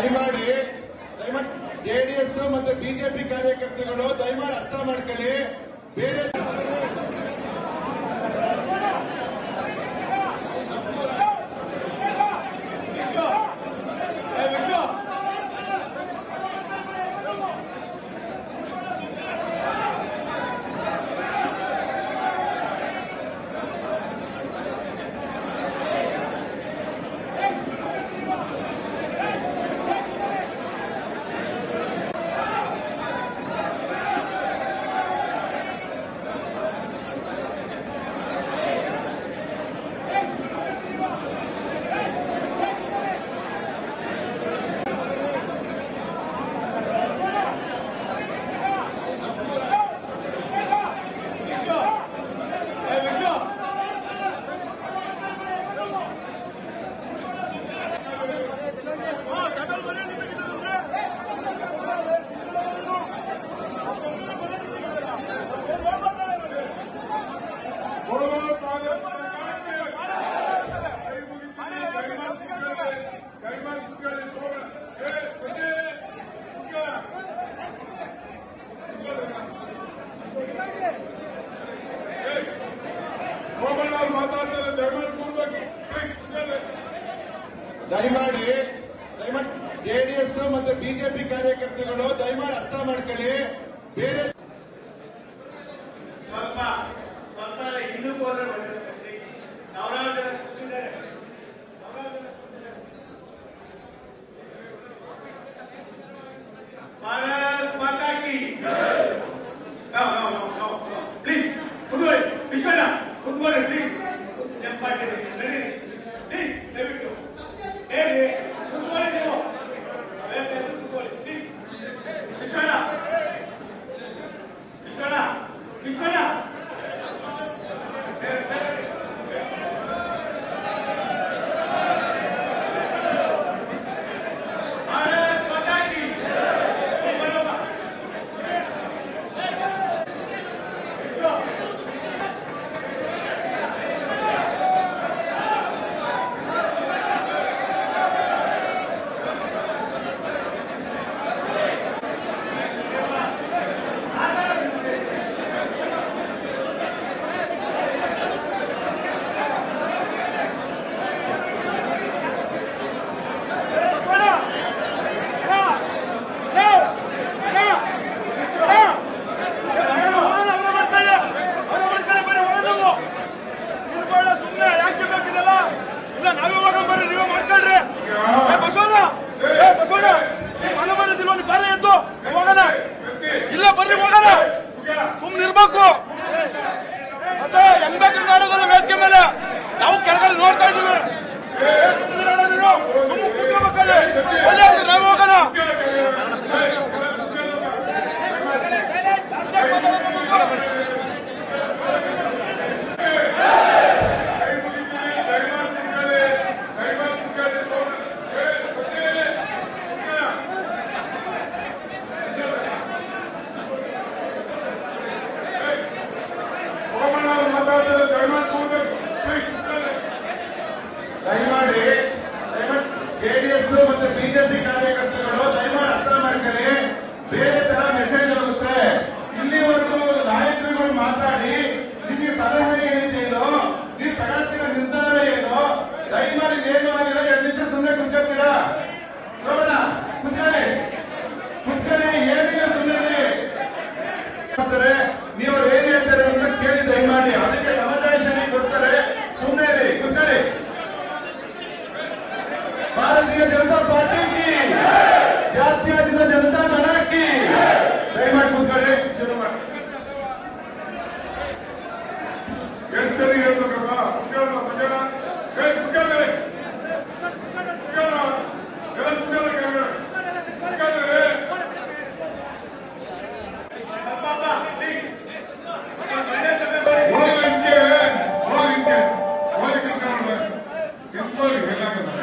ದಯಮಾಡಿ ದಯಮಾಡಿ ಜೆಡಿಎಸ್ ಮತ್ತೆ ಬಿಜೆಪಿ ಕಾರ್ಯಕರ್ತರುಗಳು ದಯಮಾಡಿ ಅರ್ಥ ಮಾಡ್ಕೊಳ್ಳಿ ಬೇರೆ ಮಾತಾಡ್ತಾರೆ ದಯಮಾಡಿ ಕೂರ್ಬೇಕು ದಯಮಾಡಿ ದಯಮಾಡಿ ಜೆಡಿಎಸ್ ಮತ್ತೆ ಬಿಜೆಪಿ ಕಾರ್ಯಕರ್ತರುಗಳು ದಯಮಾಡಿ ಅರ್ಥ ಮಾಡ್ಕೊಳ್ಳಿ ಬೇರೆ ಸ್ವಲ್ಪ ಸ್ವಲ್ಪ ಹಿಂದಕ್ಕೆ ಹೋದ್ರೆ ಒಳ್ಳೆಯದು. ಸಾವಿರಾರು ಜನ ಕೂತಿದ್ದಾರೆ. ಸಾವಿರಾರು ಜನ ಕೂತಿದ್ದಾರೆ. ಭಾರತ್ ಮಾತಾ ಕಿ No, no, no, no, no. Please, ಕೂತ್ಕೊಳ್ಳಿ. ವಿಶ್ವಣ್ಣ, ಕೂತ್ಕೊಳ್ಳಿ, please. ನೆನಪಾಗಿದೆ. ನಡೀರಿ. Please, ದಯವಿಟ್ಟು. ಹೇಳಿ, ಕೂತ್ಕೊಳ್ಳಿ ನೀವು. ದಯವಿಟ್ಟು ಕೂತ್ಕೊಳ್ಳಿ, please. ವಿಶ್ವಣ್ಣ, ವಿಶ್ವಣ್ಣ, ವಿಶ್ವಣ್ಣ. ಭಾರತ್ ಮಾತಾ ಕಿ ಬರೋಬ್ಬ. ಇಲ್ಲ ಬರ್ರಿ ಹೋಗೋಣ ಸುಮ್ನೆ ಇರ್ಬೇಕು ಮತ್ತೆ ಹೆಂಗ್ ಬೇಕು ಮಾಡೋದಲ್ಲ ವೇದಿಕೆ ಮೇಲೆ ನಾವು ಕೆಳಗಡೆ ನೋಡ್ತಾ ಇದೀವಿ ಸುಮ್ಮನೆ ಕೂತ್ಕೋಬೇಕಲ್ಲಿ ಒಳ್ಳೆ ಆದ್ರೆ ನಾವು ಹೋಗೋಣ ಮಾತಾಡ್ತಾರೆ ದಯಮಾಡಿ ಕೂರ್ಬೇಕು ದಯಮಾಡಿ ದಯಮಾಡಿ ಜೆಡಿಎಸ್ ಮತ್ತೆ ಬಿಜೆಪಿ ಕಾರ್ಯಕರ್ತರುಗಳು ದಯಮಾಡಿ ಅರ್ಥ ಮಾಡ್ಕೊಳ್ಳಿ ಬೇರೆ ತರ ಮೆಸೇಜ್ ಹೋಗುತ್ತೆ ಇಲ್ಲಿವರೆಗೂ ನಾಯಕರುಗಳು ಮಾತಾಡಿ ನಿಮಗೆ ಸಲಹೆ ಏನಿದೆಯೋ ನೀವು ತಗೊಳ್ತಿರೋ ನಿರ್ಧಾರ ಏನು ದಯಮಾಡಿ ಏನು ಆಗಿಲ್ಲ ಎರಡು ನಿಮಿಷ ಸುಮ್ಮನೆ ಕುತ್ಕೊಳ್ತೀರಾ ನೋಡೋಣ ಕುತ್ಕೊಳ್ಳಿ ಕುತ್ಕೊಳ್ಳಿ ಏನಿಲ್ಲ ಸುಮ್ಮನೆ ಮಾಡ್ತಾರೆ ನೀವು ಅವ್ರು ಏನ್ ಹೇಳ್ತಾರೆ ಅಂತ ಕೇಳಿ ದಯಮಾಡಿ ಅದಕ್ಕೆ ಅವಕಾಶ ಕೊಡ್ತಾರೆ ಸುಮ್ಮನೆ ಇರಿ ಕುತ್ಕೊಳ್ಳಿ ಭಾರತೀಯ ಜನತಾ ಪಾರ್ಟಿ ಕಿ ಜಾತ್ಯ ಜನತಾ ದಳ ಕಿ ದಯಮಾಡಿ ಕುತ್ಕೊಳ್ಳಿ ಶುರು ಮಾಡಿ ಎಷ್ಟು ಸರಿ ಹೇಳ್ಬೇಕಪ್ಪ ಕುತ್ಕೊಳ್ಳ ಮಧ್ಯಾಹ್ನ ಏ ಕುತ್ಕೊಳ್ಳಿ ಕುತ್ಕೊಳ್ಳ ಎಲ್ಲ ಕುತ್ಕೊಳ್ಳ ಕೆಳಗಡೆ ಕುತ್ಕೊಳ್ಳಿ ಅಪ್ಪ, please. ಒಳ್ಳೆ ಸಭೆ ಮಾಡಿ. ಹೋಗಿ ಹಿಂಗೆ ಹೋಗಿ ಹಿಂಗೆ ಹೋಗಿ ಕೃಷ್ಣ ನಿಂತ್ಕೊಳ್ಳಿ ಎಲ್ಲಾಗ